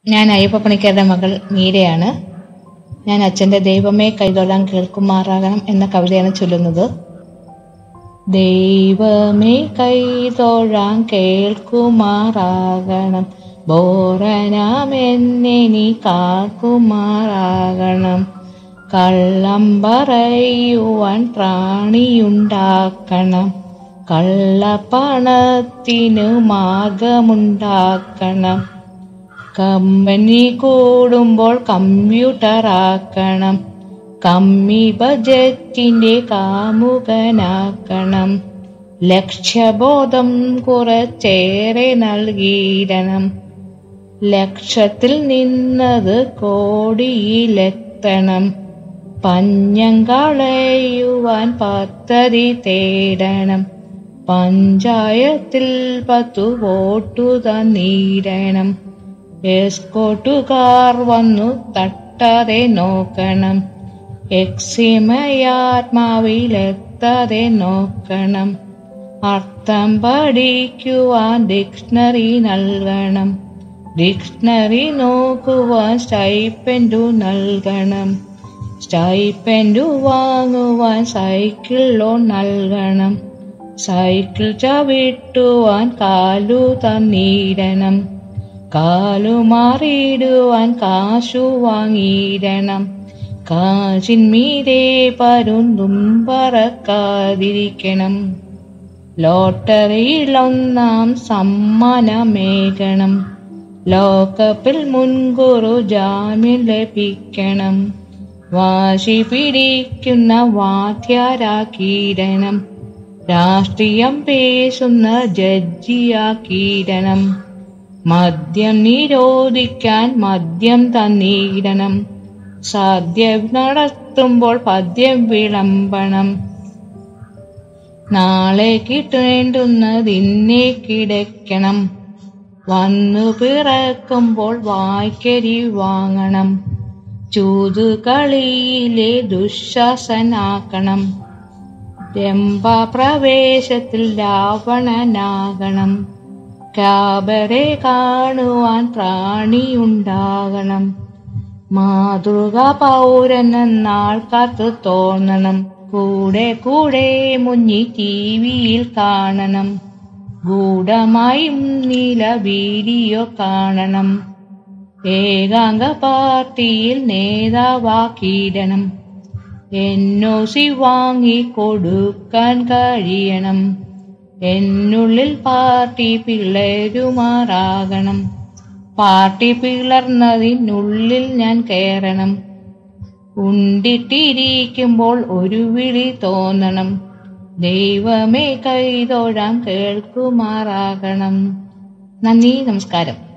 ഞാൻ അയ്യപ്പപ്പണിക്കരുടെ മകൾ മീരയാണ് ഞാൻ അച്ഛൻ്റെ ദൈവമേ കൈതൊഴാൻ കേൾക്കുമാറാകണം എന്ന കവിതയാണ് ചൊല്ലുന്നത് ദൈവമേ കൈതൊഴാൻ കേൾക്കുമാറാകണം ബോറനാം എന്നെ നീ കാക്കുമാറാകണം കള്ളം പറയുവാൻ പ്രാണിയുണ്ടാക്കണം കള്ളപ്പണത്തിനു മാർഗമുണ്ടാക്കണം കമ്പനി കൂടുമ്പോൾ കമ്പ്യൂട്ടർ ആക്കണം കമ്മി ബജറ്റിന്റെ കാമുകനാക്കണം ലക്ഷ്യബോധം കുറച്ചേറെ നൽകിയിടണം ലക്ഷത്തിൽ നിന്നത് കോടിയിലെത്തണം പഞ്ഞം കളയുവാൻ പദ്ധതി തേടണം പഞ്ചായത്തിൽ പത്തു വോട്ടു തന്നിടണം എസ്കോട്ടുകാർ വന്നു തട്ടാതെ നോക്കണം എക്സിമയാത്മാവിലെത്താതെ നോക്കണം അർത്ഥം പഠിക്കുവാൻ ഡിക്ഷണറി നൽകണം ഡിക്ഷണറി നോക്കുവാൻ സ്റ്റൈപ്പൻഡു നൽകണം സ്റ്റൈപ്പൻഡു വാങ്ങുവാൻ സൈക്കിൾ ലോൺ നൽകണം സൈക്കിൾ ചവിട്ടുവാൻ കാലു തന്നിടണം കാലു മാറിയിടുവാൻ കാശു വാങ്ങിയിടണം കാശിന്മീതെ പരുന്തും പറക്കാതിരിക്കണം ലോട്ടറിയിൽ ഒന്നാം സമ്മാനമേകണം ലോകകപ്പിൽ മുൻകൂറു ജാമ്യം ലഭിക്കണം വാശി പിടിക്കുന്ന വാദ്യാരാക്കിയിടണം രാഷ്ട്രീയം പേശുന്ന ജഡ്ജിയാക്കിയിടണം മദ്യം നിരോധിക്കാൻ മദ്യം തന്നിടണം സാധ്യം നടത്തുമ്പോൾ പദ്യം വിളമ്പണം നാളെ കിട്ടേണ്ടുന്നതിന്നെ കിടക്കണം വന്നു പിറക്കുമ്പോൾ വായ്ക്കരി വാങ്ങണം ചൂതുകളിയിലെ ദുശാസനാക്കണം രംഭപ്രവേശത്തിൽ രാവണനാകണം കാബരെ കാണുവാൻ പ്രാണിയുണ്ടാകണം മാതൃക പൗരനെന്നാൾക്കാർക്ക് തോന്നണം കൂടെ കൂടെ മുന്നി ടി വിയിൽ കാണണം ഗൂഢമായും നീല വീഡിയോ കാണണം ഏകാംഗ പാർട്ടിയിൽ നേതാവാക്കിയിടണം എന്നോ സി വാങ്ങി കൊടുക്കാൻ കഴിയണം എന്നുള്ളിൽ പാർട്ടി പിള്ളേരുമാറാകണം പാർട്ടി പിളർന്നതിനുള്ളിൽ ഞാൻ കയറണം ഉണ്ടിട്ടിരിക്കുമ്പോൾ ഒരു വിളി തോന്നണം ദൈവമേ കൈതൊഴാം കേൾക്കുമാറാകണം നന്ദി നമസ്കാരം